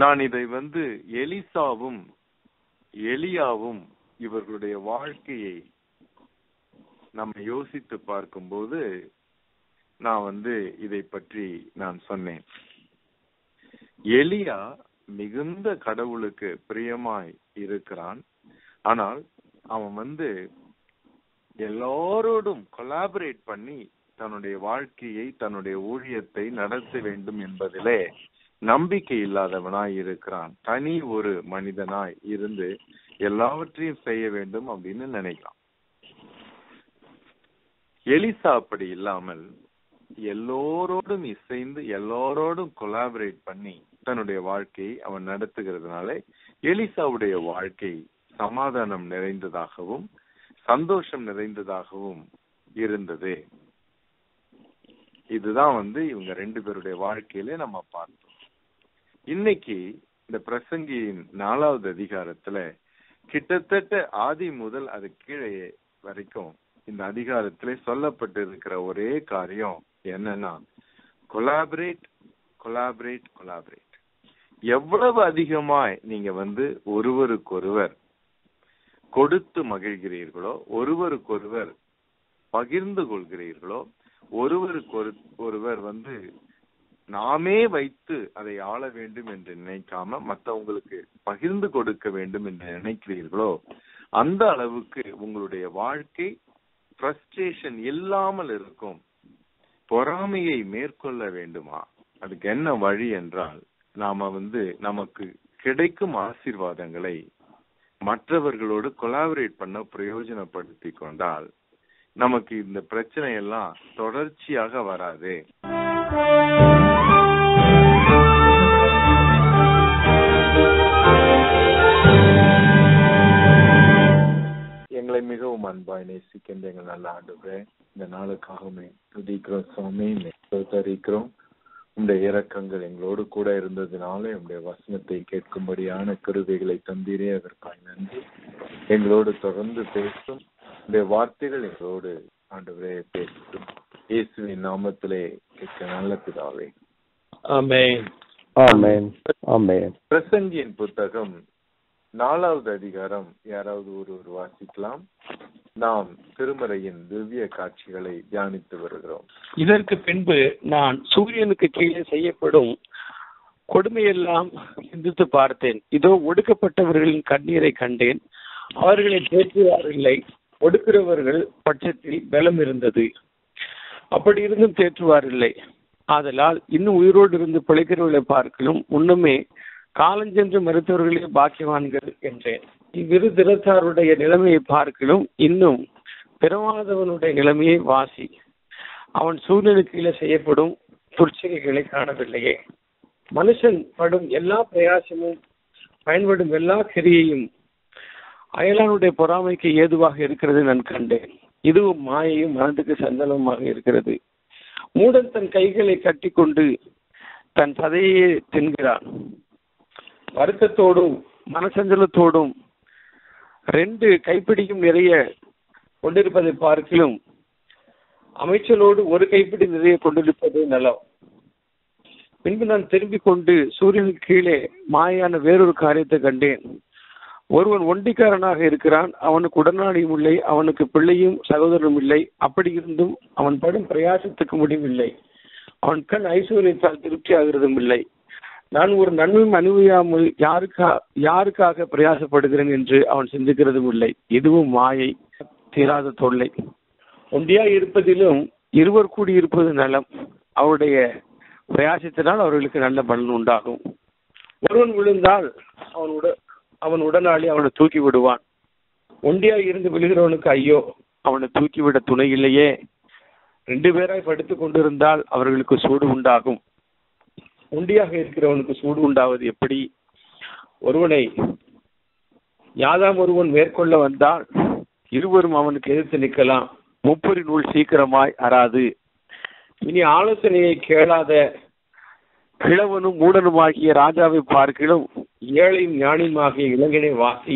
நான் இதை வந்து எலிசாவும் எலியாவும் இவர்களுடைய வாழ்க்கையை நம்ம யோசித்து பார்க்கும்போது நான் வந்து இதை பற்றி நான் சொன்னேன் எலியா மிகுந்த கடவுளுக்கு பிரியமாய் இருக்கிறான் ஆனால் அவன் வந்து எல்லாரோடும் கொலாபரேட் பண்ணி தன்னுடைய வாழ்க்கையை தன்னுடைய ஊழியத்தை நடத்த வேண்டும் என்பதிலே நம்பிக்கை இல்லாதவனாய் இருக்கிறான் தனி ஒரு மனிதனாய் இருந்து எல்லாவற்றையும் செய்ய வேண்டும் அப்படின்னு நினைக்கிறான் எலிசா அப்படி இல்லாமல் எல்லோரோடும் இசைந்து எல்லோரோடும் கொலாபரேட் பண்ணி தன்னுடைய வாழ்க்கையை அவன் நடத்துகிறதுனால எலிசாவுடைய வாழ்க்கை சமாதானம் நிறைந்ததாகவும் சந்தோஷம் நிறைந்ததாகவும் இருந்தது இதுதான் வந்து இவங்க ரெண்டு பேருடைய வாழ்க்கையில நம்ம பார்த்தோம் இன்னைக்கு இந்த பிரசங்கியின் நாலாவது அதிகாரத்துல கிட்டத்தட்ட ஆதி முதல் அது கீழே வரைக்கும் இந்த அதிகாரத்திலே சொல்லப்பட்டு இருக்கிற ஒரே காரியம் என்னன்னா கொலாபரேட் கொலாபரேட் கொலாபரேட் எவ்வளவு அதிகமாய் நீங்க வந்து ஒருவருக்கொருவர் கொடுத்து மகிழ்கிறீர்களோ ஒருவருக்கொருவர் பகிர்ந்து கொள்கிறீர்களோ ஒருவருக்கு ஒருவர் வந்து நாமே வைத்து அதை ஆள வேண்டும் என்று நினைக்காம மற்றவங்களுக்கு பகிர்ந்து கொடுக்க வேண்டும் என்று நினைக்கிறீர்களோ அந்த அளவுக்கு உங்களுடைய வாழ்க்கை ஃப்ரஸ்ட்ரேஷன் இல்லாமல் இருக்கும் பொறாமையை மேற்கொள்ள வேண்டுமா அதுக்கு என்ன வழி என்றால் நாம வந்து நமக்கு கிடைக்கும் ஆசீர்வாதங்களை மற்றவர்களோடு கொலாபரேட் பண்ண பிரயோஜனப்படுத்தி கொண்டால் நமக்கு இந்த பிரச்சனை எல்லாம் தொடர்ச்சியாக வராது எங்களை மிகவும் அன்பாய் நேசிக்கின்ற எங்கள் நல்ல ஆண்டுகிறே இந்த நாளுக்காகவே துதிக்கிறோம் சுவாமி தரிக்கிறோம் உங்களுடைய இரக்கங்கள் எங்களோடு கூட இருந்ததுனால உங்களுடைய வசனத்தை கேட்கும்படியான கருவைகளை தந்தீரே அதற்காக நன்றி எங்களோடு தொடர்ந்து பேசும் உங்களுடைய வார்த்தைகள் எங்களோடு ஆண்டவரே பேசட்டும் இயேசுவின் நாமத்திலே கேட்க நல்ல பிதாவே ஆமென் ஆமென் ஆமென் பிரசங்கியின் புத்தகம் நாலாவது அதிகாரம் யாராவது ஒருவர் வாசிக்கலாம் நாம் திருமறையின் திவ்ய காட்சிகளை தியானித்து வருகிறோம் இதற்கு பின்பு நான் சூரியனுக்கு கீழே செய்யப்படும் கொடுமையெல்லாம் சிந்தித்து பார்த்தேன் இதோ ஒடுக்கப்பட்டவர்களின் கண்ணீரை கண்டேன் அவர்களை தேற்றுவாரில்லை ஒடுக்கிறவர்கள் பட்சத்தில் பலம் இருந்தது அப்படி இருந்தும் தேற்றுவாரில்லை ஆதலால் இன்னும் உயிரோடு இருந்து பிழைக்கிறவர்களை பார்க்கலும் முன்னமே காலஞ்சென்று மருத்துவர்களே பாக்கியவான்கள் என்றேன் இவ்விரு திறத்தாருடைய நிலைமையை பார்க்கலும் இன்னும் பிறவாதவனுடைய நிலைமையை வாசி அவன் சூரியனுக்கு கீழே செய்யப்படும் துர்ச்சைகளை காணவில்லையே மனுஷன் படும் எல்லா பிரயாசமும் பயன்படும் எல்லா கிரியையும் அயலானுடைய பொறாமைக்கு ஏதுவாக இருக்கிறது நான் கண்டேன் இதுவும் மாயையும் மனதுக்கு சந்தனமாக இருக்கிறது மூடன் தன் கைகளை கட்டிக்கொண்டு தன் சதையே தின்கிறான் வருத்தத்தோடும் மனசஞ்சலத்தோடும் ரெண்டு கைப்பிடியும் நிறைய கொண்டிருப்பதை பார்க்கிலும் அமைச்சலோடு ஒரு கைப்பிடி நிறைய கொண்டிருப்பது நலம் பின்பு நான் திரும்பிக் கொண்டு சூரியனுக்கு கீழே மாயான வேறொரு காரியத்தை கண்டேன் ஒருவன் ஒண்டிக்காரனாக இருக்கிறான் அவனுக்கு உடனாடியும் இல்லை அவனுக்கு பிள்ளையும் சகோதரனும் இல்லை அப்படி இருந்தும் அவன் படும் பிரயாசத்துக்கு முடிவில்லை அவன் கண் ஐஸ்வர்யத்தால் திருப்தி ஆகிறதும் இல்லை நான் ஒரு நன்மையும் அனுபவியாமல் யாருக்கா யாருக்காக பிரயாசப்படுகிறேன் என்று அவன் சிந்திக்கிறதும் இல்லை இதுவும் மாயை தீராத தொல்லை ஒன்றியா இருப்பதிலும் இருவர் கூடி இருப்பது நலம் அவருடைய பிரயாசத்தினால் அவர்களுக்கு நல்ல பலன் உண்டாகும் ஒருவன் விழுந்தால் அவன் உட அவன் உடனாளி அவனை தூக்கி விடுவான் ஒண்டியா இருந்து விழுகிறவனுக்கு ஐயோ அவனை தூக்கிவிட துணை இல்லையே ரெண்டு பேராய் படுத்துக் கொண்டிருந்தால் அவர்களுக்கு சூடு உண்டாகும் ஒண்டியாக இருக்கிறவனுக்கு சூடு உண்டாவது எப்படி ஒருவனை யாதாம் ஒருவன் மேற்கொள்ள வந்தால் இருவரும் அவனுக்கு எதிர்த்து நிற்கலாம் முப்பொறி நூல் சீக்கிரமாய் அறாது இனி ஆலோசனையை கேளாத கிழவனும் மூடனுமாகிய ராஜாவை பார்க்கிலும் ஏழையும் ஞானியுமாகிய இளைஞனை வாசி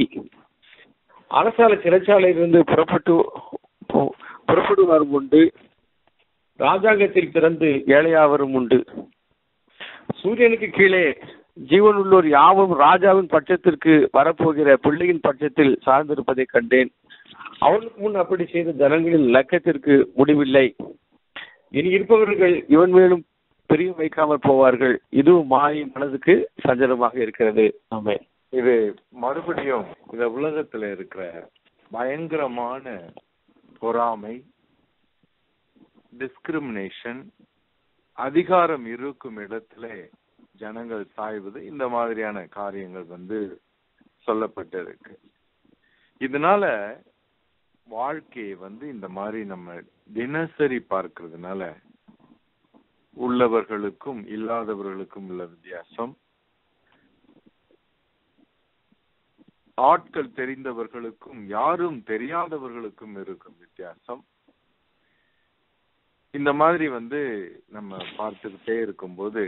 அரசால சிறைச்சாலையிலிருந்து புறப்பட்டு பு- புறப்படுவாரும் உண்டு ராஜாங்கத்தில் பிறந்து ஏழையாவரும் உண்டு சூரியனுக்கு கீழே ஜீவனுள்ளோர் யாவும் ராஜாவின் பட்சத்திற்கு வரப்போகிற பிள்ளையின் பட்சத்தில் சார்ந்திருப்பதை கண்டேன் அவனுக்கு முன் அப்படி செய்த ஜனங்களின் லக்கத்திற்கு முடிவில்லை இனி இருப்பவர்கள் இவன் மேலும் பிரியம் வைக்காமல் போவார்கள் இதுவும் மாயின் மனதுக்கு சஞ்சலமாக இருக்கிறது ஆமே இது மறுபடியும் இந்த உலகத்துல இருக்கிற பயங்கரமான பொறாமை டிஸ்கிரிமினேஷன் அதிகாரம் இருக்கும் இடத்துல ஜனங்கள் சாய்வது இந்த மாதிரியான காரியங்கள் வந்து சொல்லப்பட்டிருக்கு இதனால வாழ்க்கையை வந்து இந்த மாதிரி நம்ம தினசரி பார்க்கறதுனால உள்ளவர்களுக்கும் இல்லாதவர்களுக்கும் உள்ள வித்தியாசம் ஆட்கள் தெரிந்தவர்களுக்கும் யாரும் தெரியாதவர்களுக்கும் இருக்கும் வித்தியாசம் இந்த மாதிரி வந்து நம்ம பார்த்துக்கிட்டே இருக்கும்போது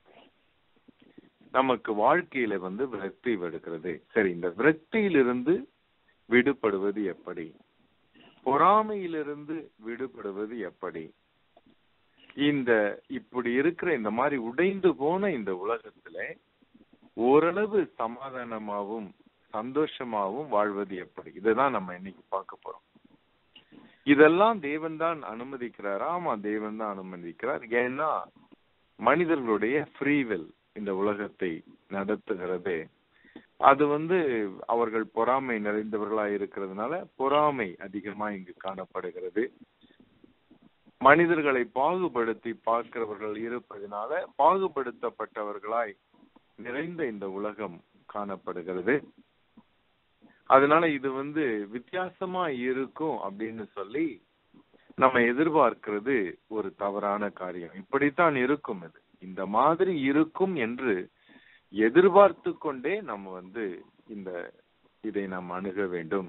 நமக்கு வாழ்க்கையில வந்து விரக்தி வருகிறது சரி இந்த விரக்தியிலிருந்து விடுபடுவது எப்படி பொறாமையிலிருந்து விடுபடுவது எப்படி இந்த இப்படி இருக்கிற இந்த மாதிரி உடைந்து போன இந்த உலகத்துல ஓரளவு சமாதானமாவும் சந்தோஷமாவும் வாழ்வது எப்படி இதுதான் நம்ம இன்னைக்கு பார்க்க போறோம் இதெல்லாம் தேவன் தான் அனுமதிக்கிறார் ஆமா தேவன் தான் அனுமதிக்கிறார் ஏன்னா மனிதர்களுடைய ஃப்ரீவில் இந்த உலகத்தை நடத்துகிறது அது வந்து அவர்கள் பொறாமை நிறைந்தவர்களா இருக்கிறதுனால பொறாமை அதிகமா இங்கு காணப்படுகிறது மனிதர்களை பாகுபடுத்தி பார்க்கிறவர்கள் இருப்பதனால பாகுபடுத்தப்பட்டவர்களாய் நிறைந்த இந்த உலகம் காணப்படுகிறது அதனால இது வந்து வித்தியாசமா இருக்கும் அப்படின்னு சொல்லி நம்ம எதிர்பார்க்கிறது ஒரு தவறான காரியம் இப்படித்தான் இருக்கும் இது இந்த மாதிரி இருக்கும் என்று எதிர்பார்த்து கொண்டே நம்ம வந்து இந்த இதை நாம் அணுக வேண்டும்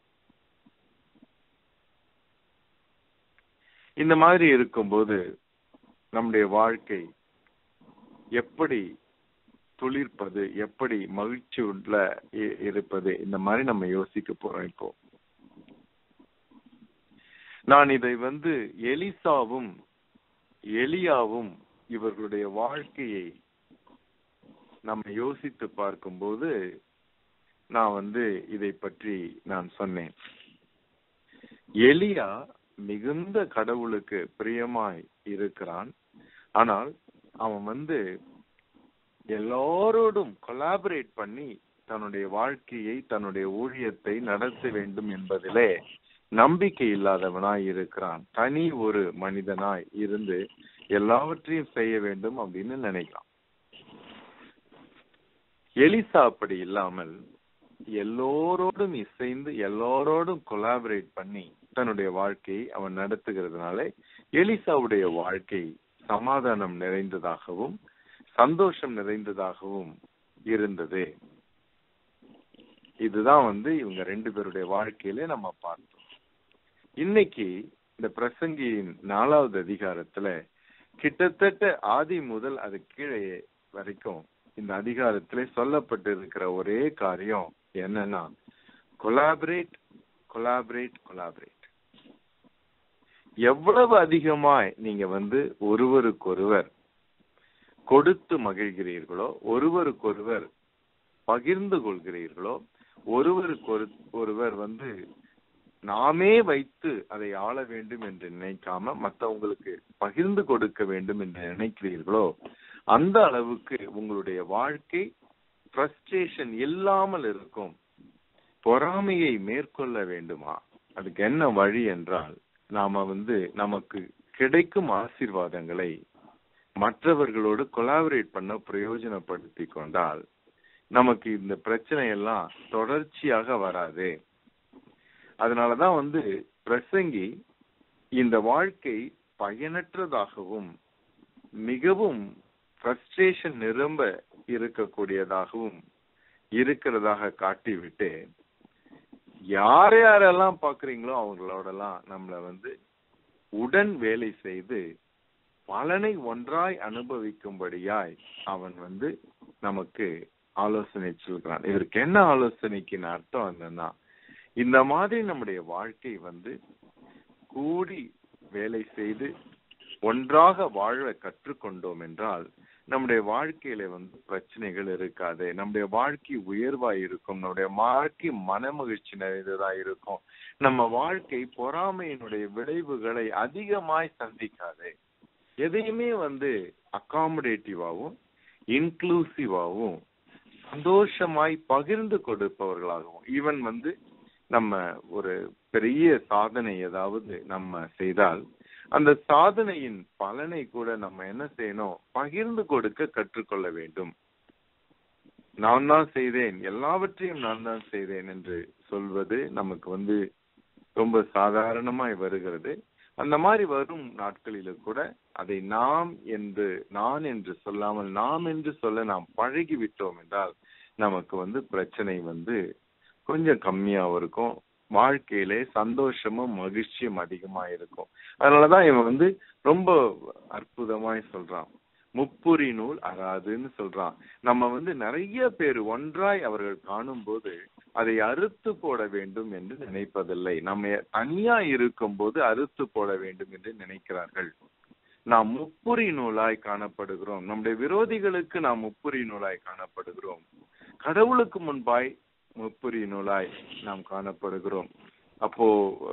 இந்த மாதிரி இருக்கும்போது நம்முடைய வாழ்க்கை எப்படி துளிர்ப்பது எப்படி மகிழ்ச்சி உள்ள இ- இருப்பது இந்த மாதிரி நம்ம யோசிக்க போறோம் இப்போ நான் இதை வந்து எலிசாவும் எலியாவும் இவர்களுடைய வாழ்க்கையை நம்ம யோசித்து பார்க்கும்போது நான் வந்து இதை பற்றி நான் சொன்னேன் எலியா மிகுந்த கடவுளுக்கு பிரியமாய் இருக்கிறான் ஆனால் அவன் வந்து எல்லாரோடும் கொலாபரேட் பண்ணி தன்னுடைய வாழ்க்கையை தன்னுடைய ஊழியத்தை நடத்த வேண்டும் என்பதிலே நம்பிக்கை இல்லாதவனாய் இருக்கிறான் தனி ஒரு மனிதனாய் இருந்து எல்லாவற்றையும் செய்ய வேண்டும் அப்படின்னு நினைக்கிறான் எலிசா அப்படி இல்லாமல் எல்லோரோடும் இசைந்து எல்லோரோடும் கொலாபரேட் பண்ணி தன்னுடைய வாழ்க்கையை அவன் நடத்துகிறதுனால எலிசாவுடைய வாழ்க்கை சமாதானம் நிறைந்ததாகவும் சந்தோஷம் நிறைந்ததாகவும் இருந்தது இதுதான் வந்து இவங்க ரெண்டு பேருடைய வாழ்க்கையில நம்ம பார்த்தோம் இன்னைக்கு இந்த பிரசங்கியின் நாலாவது அதிகாரத்துல கிட்டத்தட்ட ஆதி முதல் அது கீழே வரைக்கும் இந்த அதிகாரத்திலே சொல்லப்பட்டு இருக்கிற ஒரே காரியம் என்னன்னா கொலாபரேட் கொலாபரேட் கொலாபரேட் எவ்வளவு அதிகமாய் நீங்க வந்து ஒருவருக்கொருவர் கொடுத்து மகிழ்கிறீர்களோ ஒருவருக்கொருவர் பகிர்ந்து கொள்கிறீர்களோ ஒருவருக்கு ஒருவர் வந்து நாமே வைத்து அதை ஆள வேண்டும் என்று நினைக்காம மத்தவங்களுக்கு பகிர்ந்து கொடுக்க வேண்டும் என்று நினைக்கிறீர்களோ அந்த அளவுக்கு உங்களுடைய வாழ்க்கை ஃப்ரஸ்ட்ரேஷன் இல்லாமல் இருக்கும் பொறாமையை மேற்கொள்ள வேண்டுமா அதுக்கு என்ன வழி என்றால் நாம வந்து நமக்கு கிடைக்கும் ஆசீர்வாதங்களை மற்றவர்களோடு கொலாபரேட் பண்ண பிரயோஜனப்படுத்தி கொண்டால் நமக்கு இந்த பிரச்சனை எல்லாம் தொடர்ச்சியாக வராது அதனாலதான் வந்து பிரசங்கி இந்த வாழ்க்கை பயனற்றதாகவும் மிகவும் ஃப்ரஸ்ட்ரேஷன் நிரம்ப இருக்கக்கூடியதாகவும் இருக்கிறதாக காட்டிவிட்டு யார் யாரெல்லாம் பாக்குறீங்களோ அவங்களோடலாம் நம்மள வந்து உடன் வேலை செய்து பலனை ஒன்றாய் அனுபவிக்கும்படியாய் அவன் வந்து நமக்கு ஆலோசனை சொல்கிறான் இதற்கு என்ன ஆலோசனைக்கு அர்த்தம் என்னன்னா இந்த மாதிரி நம்முடைய வாழ்க்கை வந்து கூடி வேலை செய்து ஒன்றாக வாழ கற்றுக்கொண்டோம் என்றால் நம்முடைய வாழ்க்கையில வந்து பிரச்சனைகள் இருக்காது நம்முடைய வாழ்க்கை உயர்வா இருக்கும் நம்முடைய வாழ்க்கை மன மகிழ்ச்சி நிறைந்ததா இருக்கும் நம்ம வாழ்க்கை பொறாமையினுடைய விளைவுகளை அதிகமாய் சந்திக்காது எதையுமே வந்து அகாமடேட்டிவாவும் இன்க்ளூசிவாவும் சந்தோஷமாய் பகிர்ந்து கொடுப்பவர்களாகவும் ஈவன் வந்து நம்ம ஒரு பெரிய சாதனை ஏதாவது நம்ம செய்தால் அந்த சாதனையின் பலனை கூட நம்ம என்ன செய்யணும் பகிர்ந்து கொடுக்க கற்றுக்கொள்ள வேண்டும் நான் தான் செய்தேன் எல்லாவற்றையும் நான் தான் செய்தேன் என்று சொல்வது நமக்கு வந்து ரொம்ப சாதாரணமாய் வருகிறது அந்த மாதிரி வரும் நாட்களில கூட அதை நாம் என்று நான் என்று சொல்லாமல் நாம் என்று சொல்ல நாம் பழகி விட்டோம் என்றால் நமக்கு வந்து பிரச்சனை வந்து கொஞ்சம் கம்மியாவும் இருக்கும் வாழ்க்கையிலே சந்தோஷமும் மகிழ்ச்சியும் அதிகமா இருக்கும் அதனாலதான் இவன் வந்து ரொம்ப அற்புதமாய் சொல்றான் முப்புரி நூல் அறாதுன்னு சொல்றான் நம்ம வந்து நிறைய பேர் ஒன்றாய் அவர்கள் காணும் போது அதை அறுத்து போட வேண்டும் என்று நினைப்பதில்லை நம்ம தனியா இருக்கும் போது அறுத்து போட வேண்டும் என்று நினைக்கிறார்கள் நாம் முப்புரி நூலாய் காணப்படுகிறோம் நம்முடைய விரோதிகளுக்கு நாம் முப்புரி நூலாய் காணப்படுகிறோம் கடவுளுக்கு முன்பாய் முப்புரி நூலாய் நாம் காணப்படுகிறோம் அப்போ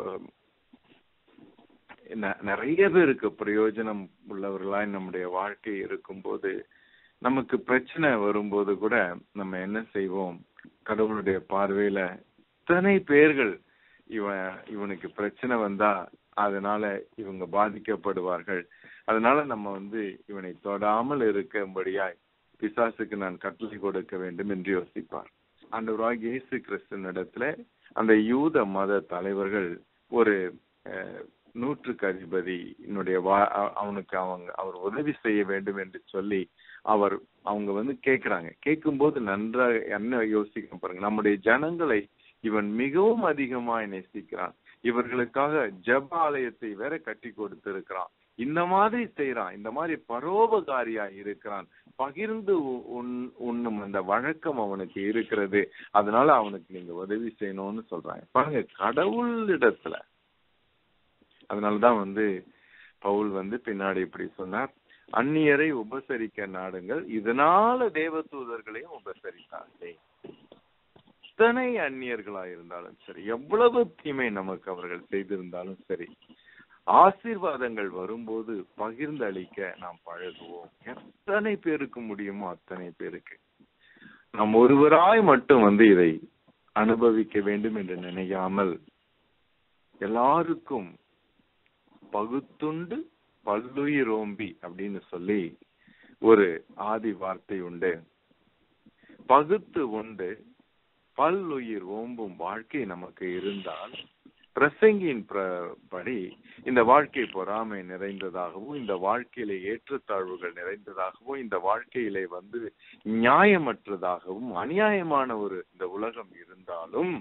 நிறைய பேருக்கு பிரயோஜனம் உள்ளவர்களாய் நம்முடைய வாழ்க்கை இருக்கும்போது நமக்கு பிரச்சனை வரும்போது கூட நம்ம என்ன செய்வோம் கடவுளுடைய பார்வையில இத்தனை பேர்கள் இவன் இவனுக்கு பிரச்சனை வந்தா அதனால இவங்க பாதிக்கப்படுவார்கள் அதனால நம்ம வந்து இவனை தொடாமல் இருக்கும்படியாய் பிசாசுக்கு நான் கட்டளை கொடுக்க வேண்டும் என்று யோசிப்பார் ஆண்டவராக இயேசு கிறிஸ்தன் இடத்துல அந்த யூத மத தலைவர்கள் ஒரு நூற்றுக்கு அதிபதி என்னுடைய வா அவனுக்கு அவங்க அவர் உதவி செய்ய வேண்டும் என்று சொல்லி அவர் அவங்க வந்து கேட்கிறாங்க கேட்கும்போது நன்றாக என்ன யோசிக்க பாருங்க நம்முடைய ஜனங்களை இவன் மிகவும் அதிகமாய் நேசிக்கிறான் இவர்களுக்காக ஜப ஆலயத்தை வேற கட்டி கொடுத்திருக்கிறான் இந்த மாதிரி செய்யறான் இந்த மாதிரி பரோபகாரியா இருக்கிறான் பகிர்ந்து உண்ணும் அந்த வழக்கம் அவனுக்கு இருக்கிறது அதனால அவனுக்கு நீங்க உதவி செய்யணும்னு சொல்றாங்க பாருங்க கடவுளிடத்துல அதனாலதான் வந்து பவுல் வந்து பின்னாடி இப்படி சொன்னார் அந்நியரை உபசரிக்க நாடுங்கள் இதனால தேவ தூதர்களையும் உபசரித்தார்களே எத்தனை அந்நியர்களா இருந்தாலும் சரி எவ்வளவு தீமை நமக்கு அவர்கள் செய்திருந்தாலும் சரி ஆசீர்வாதங்கள் வரும்போது பகிர்ந்து அளிக்க நாம் பழகுவோம் எத்தனை பேருக்கு முடியுமோ அத்தனை பேருக்கு நாம் ஒருவராய் மட்டும் வந்து இதை அனுபவிக்க வேண்டும் என்று நினைக்காமல் எல்லாருக்கும் பகுத்துண்டு பல்லுயிரோம்பி அப்படின்னு சொல்லி ஒரு ஆதி வார்த்தை உண்டு பகுத்து உண்டு பல்லுயிர் ஓம்பும் வாழ்க்கை நமக்கு இருந்தால் பிரசங்கியின் படி இந்த வாழ்க்கை பொறாமை நிறைந்ததாகவும் இந்த வாழ்க்கையில ஏற்றத்தாழ்வுகள் நிறைந்ததாகவும் இந்த வாழ்க்கையிலே வந்து நியாயமற்றதாகவும் அநியாயமான ஒரு இந்த உலகம் இருந்தாலும்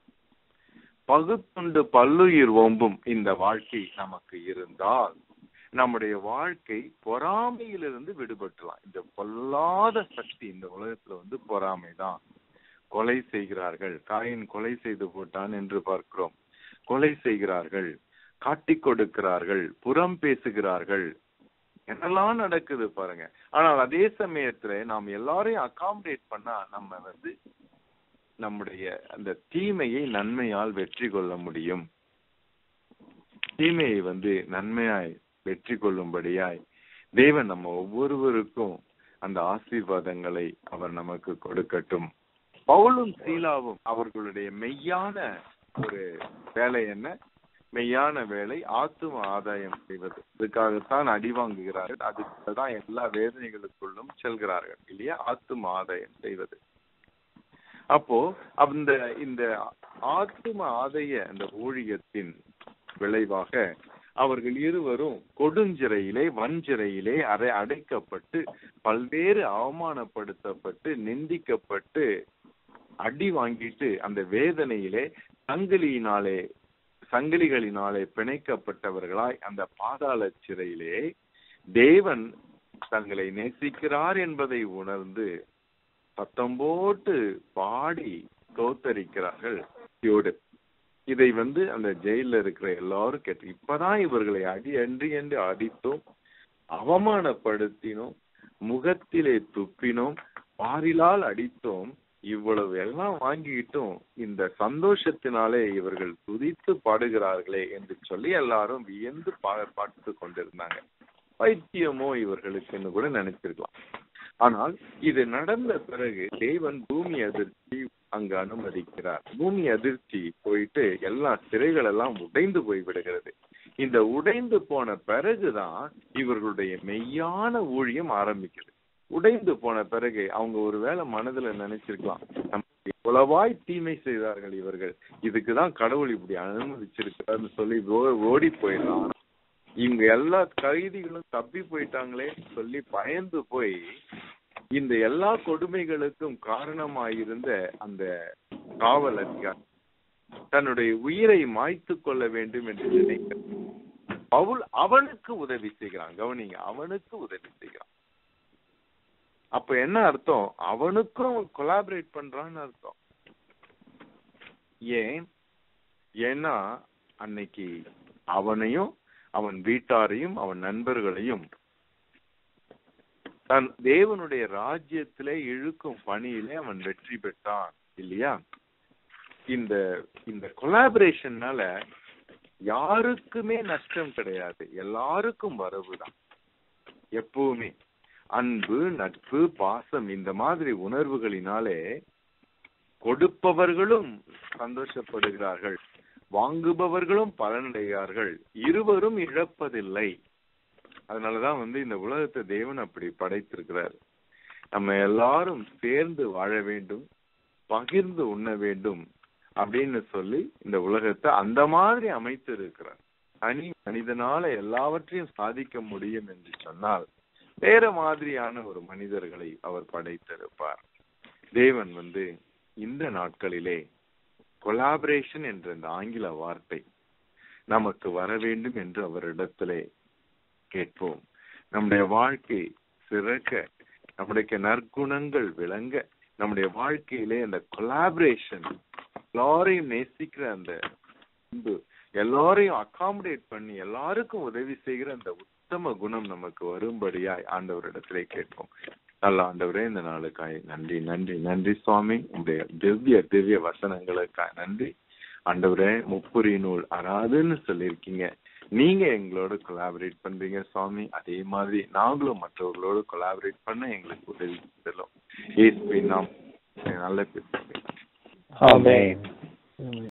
பகுத்துண்டு பல்லுயிர் ஓம்பும் இந்த வாழ்க்கை நமக்கு இருந்தால் நம்முடைய வாழ்க்கை பொறாமையிலிருந்து விடுபட்டுலாம் இந்த பொல்லாத சக்தி இந்த உலகத்துல வந்து பொறாமை தான் கொலை செய்கிறார்கள் காயின் கொலை செய்து போட்டான் என்று பார்க்கிறோம் கொலை செய்கிறார்கள் காட்டிக் கொடுக்கிறார்கள் புறம் பேசுகிறார்கள் என்னெல்லாம் நடக்குது பாருங்க ஆனால் அதே சமயத்துல நாம் எல்லாரையும் அகாமடேட் பண்ணா நம்ம வந்து நம்முடைய அந்த தீமையை நன்மையால் வெற்றி கொள்ள முடியும் தீமையை வந்து நன்மையாய் வெற்றி கொள்ளும்படியாய் தேவன் நம்ம ஒவ்வொருவருக்கும் அந்த ஆசீர்வாதங்களை அவர் நமக்கு கொடுக்கட்டும் பவுலும் சீலாவும் அவர்களுடைய மெய்யான ஒரு வேலை என்ன மெய்யான வேலை ஆத்தும ஆதாயம் செய்வது அதுக்காகத்தான் அடி வாங்குகிறார்கள் அதுக்குதான் எல்லா வேதனைகளுக்குள்ளும் செல்கிறார்கள் இல்லையா ஆத்தும ஆதாயம் செய்வது அப்போ அந்த இந்த ஆத்தும ஆதாய அந்த ஊழியத்தின் விளைவாக அவர்கள் இருவரும் கொடுஞ்சிறையிலே வஞ்சிறையிலே அறை அடைக்கப்பட்டு பல்வேறு அவமானப்படுத்தப்பட்டு நிந்திக்கப்பட்டு அடி வாங்கிட்டு அந்த வேதனையிலே சங்கிலியினாலே சங்கிலிகளினாலே பிணைக்கப்பட்டவர்களாய் அந்த பாதாள சிறையிலே தேவன் தங்களை நேசிக்கிறார் என்பதை உணர்ந்து சத்தம் போட்டு பாடி தோத்தரிக்கிறார்கள் யோடு இதை வந்து அந்த ஜெயில இருக்கிற எல்லாரும் கேட்டு இப்பதான் இவர்களை அடி அன்றி என்று அடித்தோம் அவமானப்படுத்தினோம் முகத்திலே துப்பினோம் பாரிலால் அடித்தோம் இவ்வளவு எல்லாம் வாங்கிட்டும் இந்த சந்தோஷத்தினாலே இவர்கள் துதித்து பாடுகிறார்களே என்று சொல்லி எல்லாரும் வியந்து பா பார்த்து கொண்டிருந்தாங்க பைத்தியமோ இவர்களுக்குன்னு கூட நினைச்சிருக்கலாம் ஆனால் இது நடந்த பிறகு தேவன் பூமி அதிர்ச்சி அங்கு அனுமதிக்கிறார் பூமி அதிர்ச்சி போயிட்டு எல்லா சிறைகள் எல்லாம் உடைந்து போய் விடுகிறது இந்த உடைந்து போன பிறகுதான் இவர்களுடைய மெய்யான ஊழியம் ஆரம்பிக்குது உடைந்து போன பிறகு அவங்க ஒருவேளை மனதுல நினைச்சிருக்கலாம் நமக்கு எவ்வளவாய் தீமை செய்தார்கள் இவர்கள் இதுக்குதான் கடவுள் இப்படி அனுமதிச்சிருக்கிறார்னு சொல்லி ஓ- ஓடி போயிடலாம் ஆனா இவங்க எல்லா கைதிகளும் தப்பி போயிட்டாங்களே சொல்லி பயந்து போய் இந்த எல்லா கொடுமைகளுக்கும் காரணமாயிருந்த அந்த காவல் அதிகாரி தன்னுடைய உயிரை மாய்த்து கொள்ள வேண்டும் என்று நினைக்கிறான் பவுல் அவனுக்கு உதவி செய்கிறான் கவனிங்க அவனுக்கு உதவி செய்கிறான் அப்ப என்ன அர்த்தம் அவனுக்கும் கொலாபரேட் பண்றான்னு அர்த்தம் ஏன் ஏன்னா அன்னைக்கு அவனையும் அவன் வீட்டாரையும் அவன் நண்பர்களையும் தன் தேவனுடைய ராஜ்யத்திலே இழுக்கும் பணியிலே அவன் வெற்றி பெற்றான் இல்லையா இந்த இந்த கொலாபரேஷன்னால யாருக்குமே நஷ்டம் கிடையாது எல்லாருக்கும் வரவுதான் எப்பவுமே அன்பு நட்பு பாசம் இந்த மாதிரி உணர்வுகளினாலே கொடுப்பவர்களும் சந்தோஷப்படுகிறார்கள் வாங்குபவர்களும் பலனடைகிறார்கள் இருவரும் இழப்பதில்லை அதனாலதான் வந்து இந்த உலகத்தை தேவன் அப்படி படைத்திருக்கிறார் நம்ம எல்லாரும் சேர்ந்து வாழ வேண்டும் பகிர்ந்து உண்ண வேண்டும் அப்படின்னு சொல்லி இந்த உலகத்தை அந்த மாதிரி அமைத்து இருக்கிறார் தனி மனிதனால எல்லாவற்றையும் சாதிக்க முடியும் என்று சொன்னால் வேற மாதிரியான ஒரு மனிதர்களை அவர் படைத்திருப்பார் தேவன் வந்து இந்த நாட்களிலே கொலாபரேஷன் என்ற இந்த ஆங்கில வார்த்தை நமக்கு வர வேண்டும் என்று அவரிடத்திலே கேட்போம் நம்முடைய வாழ்க்கை சிறக்க நம்முடைய நற்குணங்கள் விளங்க நம்முடைய வாழ்க்கையிலே அந்த கொலாபரேஷன் எல்லாரையும் நேசிக்கிற அந்த அன்பு எல்லாரையும் அகாமடேட் பண்ணி எல்லாருக்கும் உதவி செய்கிற அந்த உத்தம குணம் நமக்கு வரும்படியாய் ஆண்டவரிடத்திலே கேட்போம் நல்ல ஆண்டவரே இந்த நாளுக்காய் நன்றி நன்றி நன்றி சுவாமி உங்களுடைய திவ்ய திவ்ய வசனங்களுக்காய் நன்றி ஆண்டவரே முப்புரி நூல் அறாதுன்னு சொல்லியிருக்கீங்க நீங்க எங்களோட கொலாபரேட் பண்றீங்க சுவாமி அதே மாதிரி நாங்களும் மற்றவர்களோடு கொலாபரேட் பண்ண எங்களுக்கு உதவி செல்லும் ஏசுவின் நாம் நல்ல பிதாவே. Amen.